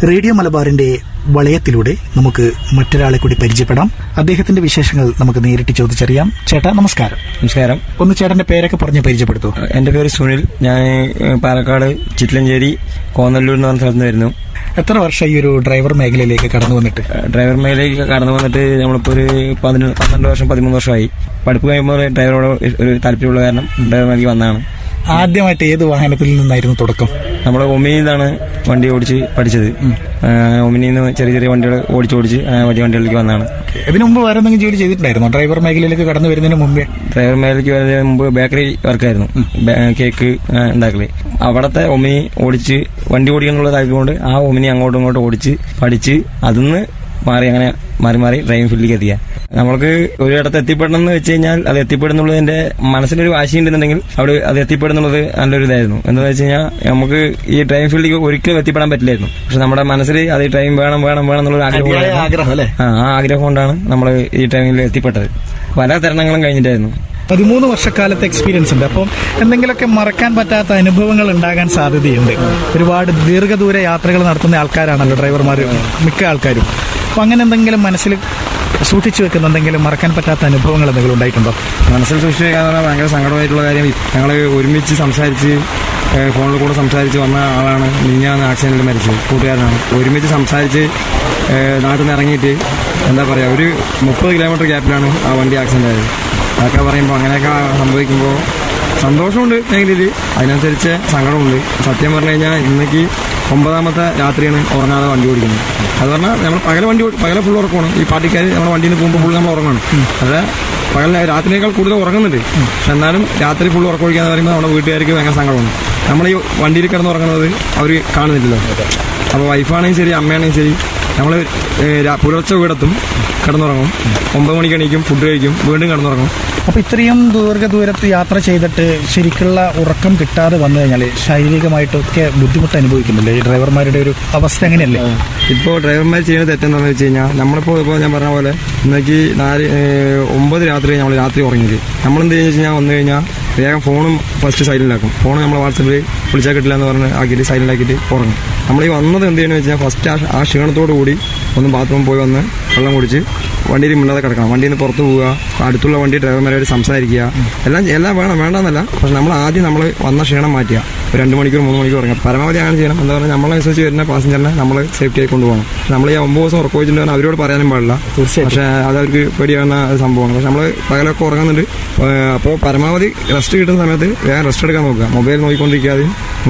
Radio മലബാറിന്റെ വളയത്തിലൂടെ നമുക്ക് മറ്റൊരാളെ കൂടി പരിചയപ്പെടാം അദ്ദേഹത്തിന്റെ വിശേഷങ്ങൾ നമുക്ക് നേരിട്ട് ചോദിച്ചറിയാം ചേട്ടാ നമസ്കാരം നമസ്കാരം ഒന്ന് ചേട്ടന്റെ പേരൊക്കെ പറഞ്ഞ് പരിചയപ്പെടുത്തൂ എന്റെ പേര് സുനിൽ ഞാൻ ഏഹ്, പാലക്കാട് ചിറ്റലഞ്ചേരി കോന്നല്ലൂർ എന്ന് പറഞ്ഞ സ്ഥലത്ത് നിന്ന് വരുന്നു എത്ര വർഷം ഈ ഒരു ഡ്രൈവർ മേഖലയിലേക്ക് കടന്നു വന്നിട്ട് ഏഹ്, ഡ്രൈവർ മേഖലയിലേക്ക് കടന്നു വന്നിട്ട് നമ്മളിപ്പോ ഒരു പതിനൊന്ന് പന്ത്രണ്ട് വർഷം പതിമൂന്ന് വർഷമായി പഠിപ്പ് കഴിയുമ്പോൾ ഡ്രൈവറോട് ഒരു താല്പര്യമുള്ള കാരണം ഡ്രൈവർ മേഖലയ്ക്ക് വന്നതാണ് ആദ്യമായിട്ട് ഏത് വാഹനത്തിൽ നിന്നായിരുന്നു തുടക്കം നമ്മൾ ഒമിനിയിൽ നിന്നാണ് വണ്ടി ഓടിച്ച് പഠിച്ചത് ഏഹ്, ഒമിനിയിൽ നിന്ന് ചെറിയ ചെറിയ വണ്ടികൾ ഓടിച്ച് ഓടിച്ച് ആ വലിയ വണ്ടികളിലേക്ക് വന്നതാണ് ഇതിനു മുമ്പ് വേറെ എന്തെങ്കിലും ജോലി ചെയ്തിട്ടുണ്ടായിരുന്നോ ഡ്രൈവർ മേഖലയിലേക്ക് കടന്നു വരുന്നതിന് മുമ്പേ ഡ്രൈവർ മേഖലയ്ക്ക് വരുന്നതിന് മുമ്പ് ബേക്കറി വർക്കായിരുന്നു ബേ- കേക്ക് ആ, ഉണ്ടാക്കല് അവിടത്തെ ഒമിനി ഓടിച്ച് വണ്ടി ഓടിക്കാനുള്ള താല്പര്യം കൊണ്ട് ആ ഒമിനി അങ്ങോട്ടും ഇങ്ങോട്ടും ഓടിച്ച് പഠിച്ച് അതിന്ന് മാറി അങ്ങനെ മാറി മാറി ഡ്രൈവിംഗ് ഫീൽഡിലേക്ക് എത്തിയ നമ്മൾക്ക് ഒരിടത്ത് എത്തിപ്പെടണം എന്ന് വെച്ച് കഴിഞ്ഞാൽ അത് എത്തിപ്പെടുന്നുള്ളതിന്റെ മനസ്സിലൊരു വാശി ഉണ്ടെന്നുണ്ടെങ്കിൽ അവിടെ അത് എത്തിപ്പെടുന്നുള്ളത് നല്ലൊരു ഇതായിരുന്നു എന്താണെന്ന് വെച്ച് കഴിഞ്ഞാൽ നമുക്ക് ഈ ഡ്രൈവിംഗ് ഫീൽഡിലേക്ക് ഒരിക്കലും എത്തിപ്പെടാൻ പറ്റില്ലായിരുന്നു പക്ഷെ നമ്മുടെ മനസ്സിൽ അത് ഈ ഡ്രൈവിംഗ് വേണം വേണം വേണം എന്നുള്ള ആഗ്രഹം അതിയായ ഉണ്ടായിരുന്നു. ആഗ്രഹം അല്ലേ ആ ആ ആഗ്രഹം കൊണ്ടാണ് നമ്മൾ ഈ ഡ്രൈവിംഗിൽ എത്തിപ്പെട്ടത് പല തരണങ്ങളും കഴിഞ്ഞിട്ടായിരുന്നു പതിമൂന്ന് വർഷക്കാലത്തെ എക്സ്പീരിയൻസ് ഉണ്ട് അപ്പം എന്തെങ്കിലുമൊക്കെ മറക്കാൻ പറ്റാത്ത അനുഭവങ്ങൾ ഉണ്ടാകാൻ സാധ്യതയുണ്ട് ഒരുപാട് ദീർഘദൂര യാത്രകൾ നടത്തുന്ന ആൾക്കാരാണല്ലോ ഡ്രൈവർമാർ മിക്ക ആൾക്കാരും അപ്പം അങ്ങനെ എന്തെങ്കിലും മനസ്സിൽ സൂക്ഷിച്ചു വെക്കുന്ന എന്തെങ്കിലും മറക്കാൻ പറ്റാത്ത അനുഭവങ്ങൾ എന്തെങ്കിലും ഉണ്ടായിട്ടുണ്ടോ മനസ്സിൽ സൂക്ഷിച്ചു വെക്കാൻ പറഞ്ഞാൽ ഭയങ്കര സങ്കടമായിട്ടുള്ള കാര്യം ഞങ്ങൾ ഒരുമിച്ച് സംസാരിച്ച് ഏഹ് ഫോണിൽ കൂടെ സംസാരിച്ച് വന്ന ആളാണ് മിഞ്ഞാന്ന് ആക്സിഡന്റിൽ മരിച്ചത് കൂട്ടുകാരനാണ് ഒരുമിച്ച് സംസാരിച്ച് ഏഹ് നാട്ടിൽ നിന്ന് ഇറങ്ങിയിട്ട് എന്താ പറയുക ഒരു മുപ്പത് കിലോമീറ്റർ ഗ്യാപ്പിലാണ് ആ വണ്ടി ആക്സിഡന്റ് ആയത് അതൊക്കെ പറയുമ്പോൾ അങ്ങനെയൊക്കെ സംഭവിക്കുമ്പോൾ സന്തോഷമുണ്ട് മേഖലയിൽ അതിനനുസരിച്ച് സങ്കടമുണ്ട് സത്യം പറഞ്ഞു കഴിഞ്ഞാൽ ഇന്നേക്ക് ഒമ്പതാമത്തെ രാത്രിയാണ് ഉറങ്ങാതെ വണ്ടി ഓടിക്കുന്നത് അത് പറഞ്ഞാൽ നമ്മൾ പകല വണ്ടി ഓടി- പകല ഫുൾ ഉറക്കമാണ് ഈ പാർട്ടിക്കാർ നമ്മുടെ വണ്ടിയിൽ നിന്ന് പോകുമ്പോൾ ഫുൾ നമ്മൾ ഉറങ്ങണം അതെ പകൽ രാത്രിയേക്കാൾ കൂടുതൽ ഉറങ്ങുന്നുണ്ട് പക്ഷെ എന്നാലും രാത്രി ഫുൾ ഉറക്കം ഒഴിക്കാന്ന് പറയുമ്പോൾ നമ്മുടെ വീട്ടുകാർക്ക് ഭയങ്കര സങ്കടമാണ് നമ്മൾ ഈ വണ്ടിയിൽ കിടന്ന് ഉറങ്ങുന്നത് അവർ കാണുന്നില്ലല്ലോ അപ്പോൾ വൈഫാണെങ്കിൽ ശരി അമ്മയാണെങ്കിൽ ശരി നമ്മൾ പുലർച്ചെ വീടെത്തും കിടന്നുറങ്ങും ഒമ്പത് മണിക്ക് എണീക്കും ഫുഡ് കഴിക്കും വീണ്ടും കിടന്നുറങ്ങും അപ്പൊ ഇത്രയും ദീർഘദൂരത്ത് യാത്ര ചെയ്തിട്ട് ശരിക്കുള്ള ഉറക്കം കിട്ടാതെ വന്നു കഴിഞ്ഞാൽ ശാരീരികമായിട്ടൊക്കെ ബുദ്ധിമുട്ട് അനുഭവിക്കുന്നില്ലേ ഈ ഡ്രൈവർമാരുടെ ഒരു അവസ്ഥ അങ്ങനെയല്ലേ ഇപ്പോൾ ഡ്രൈവർമാർ ചെയ്യുന്ന തെറ്റെന്താണെന്ന് വെച്ച് കഴിഞ്ഞാൽ നമ്മളിപ്പോൾ ഇപ്പോൾ ഞാൻ പറഞ്ഞ പോലെ ഇന്നേക്ക് നാല് ഏഹ്, ഒമ്പത് രാത്രി നമ്മൾ രാത്രി ഉറങ്ങിയത് നമ്മളെന്ത് ചെയ്യുന്ന വെച്ച് കഴിഞ്ഞാൽ വന്നു കഴിഞ്ഞാൽ വേഗം ഫോണും ഫസ്റ്റ് സൈലൻ്റാക്കും ഫോൺ നമ്മൾ വാട്സപ്പിൽ വിളിച്ചാൽ കിട്ടില്ല എന്ന് പറഞ്ഞ് ആക്കിയിട്ട് സൈലൻ്റ് ആക്കിയിട്ട് ഉറങ്ങും നമ്മൾ ഈ വന്നത് എന്ത് ചെയ്യുന്നത് വെച്ചാൽ ഫസ്റ്റ് ആ ആ ക്ഷീണത്തോടു കൂടി ഒന്ന് ബാത്റൂമിൽ പോയി വന്ന് വെള്ളം കുടിച്ച് വണ്ടിയിൽ മിണ്ടാതെ കിടക്കണം വണ്ടിയിൽ നിന്ന് പുറത്ത് പോവുക അടുത്തുള്ള വണ്ടി ഡ്രൈവർമാരോട് സംസാരിക്കുക എല്ലാം എല്ലാം വേണം വേണ്ടെന്നല്ല പക്ഷെ നമ്മൾ ആദ്യം നമ്മൾ വന്ന ക്ഷീണം മാറ്റുക ഒരു രണ്ട് മണിക്കൂർ മൂന്ന് മണിക്കൂർ ഉറങ്ങുക പരമാവധി അങ്ങനെ ചെയ്യണം എന്താ പറയുക നമ്മളനുസരിച്ച് വരുന്ന പാസഞ്ചറിനെ നമ്മൾ സേഫ്റ്റി ആയി കൊണ്ടുപോകണം നമ്മൾ ഈ ഒമ്പത് ദിവസം ഉറക്കം വെച്ചിട്ടുണ്ടെങ്കിൽ അവരോട് പറയാനും പാടില്ല തീർച്ചയായിട്ടും. പക്ഷേ അത് അവർക്ക് പേടിയാവുന്ന ഒരു സംഭവമാണ് പക്ഷെ നമ്മൾ പകലൊക്കെ ഉറങ്ങുന്നുണ്ട് അപ്പോൾ പരമാവധി റെസ്റ്റ് കിട്ടുന്ന സമയത്ത് വേഗം റെസ്റ്റ് എടുക്കാൻ നോക്കുക മൊബൈൽ നോക്കിക്കൊണ്ടിരിക്കാതെയും